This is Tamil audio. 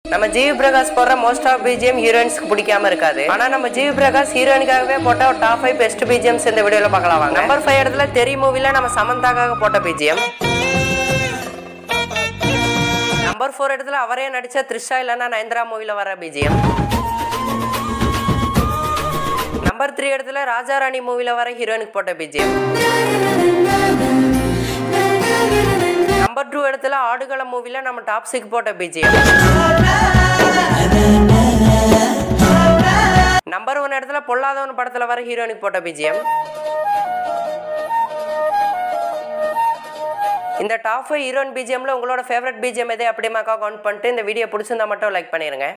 நம்ம ஜிவி பிரகாஷ் போடுற மோஸ்ட் ஆஃப் பிஜிஎம் ஹீரோயின்ஸ்க்கு பிடிக்காம இருக்காது ஆனா நம்ம ஜிவி பிரகாஷ் ஹீரோயினுக்காகவே போட்ட ஒரு டாப் ஃபைவ் பெஸ்ட் பிஜிஎம்ஸ் இந்த வீடியோல பார்க்கலாம் வாங்க நம்பர் ஃபைவ் இடத்துல தெரி மூவில நம்ம சமந்தாக்காக போட்ட பிஜிஎம் நம்பர் ஃபோர் இடத்துல அவரே நடிச்ச த்ரிஷா இல்லைன்னா நயன்தரா மூவில வர பிஜிஎம் நம்பர் த்ரீ இடத்துல ராஜா ராணி மூவில வர ஹீரோயினுக்கு போட்ட பிஜிஎம் நம்பர் டூ இடத்துல ஆடுகளம் மூவில நம்ம டாப் சிக் போட்ட பிஜிஎம் நம்பர் ஒன் இடத்துல பொல்லாதவன் படத்துல வர ஹீரோயினுக்கு போட்ட பிஜிஎம் இந்த டாப் ஃபைவ் ஹீரோயின் பிஜிஎம்ல உங்களோட ஃபேவரட் பிஜிஎம் எதே அப்படிமாக்கா கவுண்ட் பண்ணிட்டு இந்த வீடியோ பிடிச்சிருந்தா மட்டும் லைக் பண்ணிருங்க